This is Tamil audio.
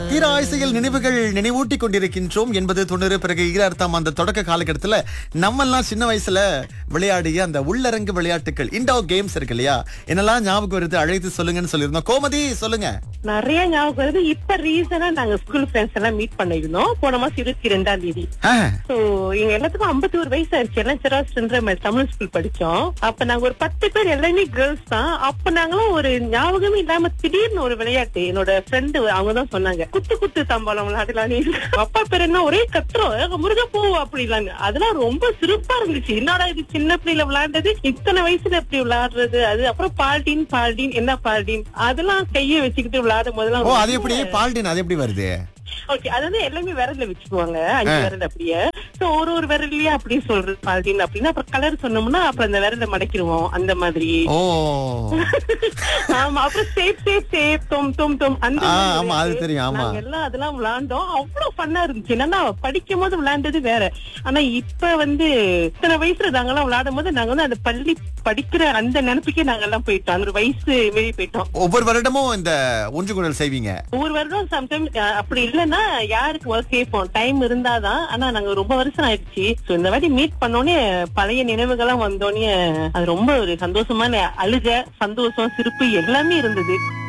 தீர ஆயுசையில் நினைவுகள் நினைவூட்டி கொண்டிருக்கின்றோம் என்பது தொண்ணூறு பிறகு ஈரார்த்தாம் அந்த தொடக்க காலகட்டத்துல நம்ம எல்லாம் சின்ன வயசுல விளையாடிய அந்த உள்ளரங்கு விளையாட்டுகள் இண்டோர் கேம்ஸ் இருக்கு இல்லையா என்னெல்லாம் ஞாபகம் வருது அழைத்து சொல்லுங்கன்னு சொல்லியிருந்தோம் கோமதி சொல்லுங்க நிறைய ஞாபகம் வருது இப்ப ரீசனா நாங்க ஸ்கூல் ஃப்ரெண்ட்ஸ் எல்லாம் மீட் பண்ணிருந்தோம் போன மாசம் இருபத்தி ரெண்டாம் தேதி ஆ, சோ எங்க எல்லாத்துக்கும் ஐம்பத்தி ஒரு வயசு ஆயிடுச்சு எல்லாம் சிராஸ்ன்ற தமிழ் ஸ்கூல் படிச்சோம் அப்ப நாங்க ஒரு பத்து பேர் எல்லாமே கேர்ள்ஸ் தான் அப்ப நாங்களும் ஒரு ஞாபகமே இல்லாம திடீர்னு ஒரு விளையாட்டு என்னோட ஃப்ரெண்டு அவங்க தான் சொன்னாங்க குத்து குத்து தம்பாலம் விளையாடலான்னு அப்பா பேர் என்ன ஒரே கத்துறோம் "ஏங்க, முருகப்பூ அப்படிலான்னு அதெல்லாம் ரொம்ப சிறப்பா இருந்துச்சு என்னடா இது சின்ன பிள்ளைல விளையாண்டது இத்தனை வயசுல எப்படி விளையாடுறது அது அப்புறம் பால்டீன் பால்டீன் என்ன பால்டீன் அதெல்லாம் கையை வச்சுக்கிட்டு விளையாடும் ஓ போதெல்லாம் அது எப்படி பால்டின் அது எப்படி வருது ஓகே அது வந்து எல்லாமே விரல்ல வச்சுக்குவாங்க அஞ்சு விரல் அப்படியே சோ ஒரு ஒரு விரல்லயே அப்படியே சொல்றது பால்டின் அப்படின்னா அப்புறம் கலர் சொன்னோம்னா அப்புறம் அந்த விரல மடக்கிடுவோம் அந்த மாதிரி ஓ ஆமா அப்புறம் சேப் சேப் சேப் தொம் தொம் தொம் அந்த ஆ, மாதிரி ஆமா, அது விளையாட்டு. தெரியும், ஆமா. நாங்க எல்லாம் அதெல்லாம் விளையாண்டோம் அவ்வளவு ஃபன்னா இருந்துச்சு என்னன்னா படிக்கும் போது விளையாண்டது வேற ஆனா இப்ப வந்து இத்தனை வயசுல நாங்கெல்லாம் விளையாடும் போது நாங்க வந்து அந்த பள்ளி படிக்கிற அந்த நினைப்புக்கே நாங்க எல்லாம் போயிட்டோம் அந்த ஒரு வயசு வெளியே போயிட்டோம் ஒவ்வொரு வருடமும் இந்த ஒன்று குடல் செய்வீங்க ஒரு வருடம் சம்டைம் அப்படி இல்லைன்னா யாருக்கு முதல்ல கேட்போம் டைம் இருந்தாதான் ஆனா நாங்க ரொம்ப வருஷம் ஆயிடுச்சு சோ இந்த வாட்டி மீட் பண்ணோடனே பழைய நினைவுகள்லாம் வந்தோடனே அது ரொம்ப ஒரு சந்தோஷமான அழுக சந்தோஷம் சிரிப்பு எல்லாமே இருந்தது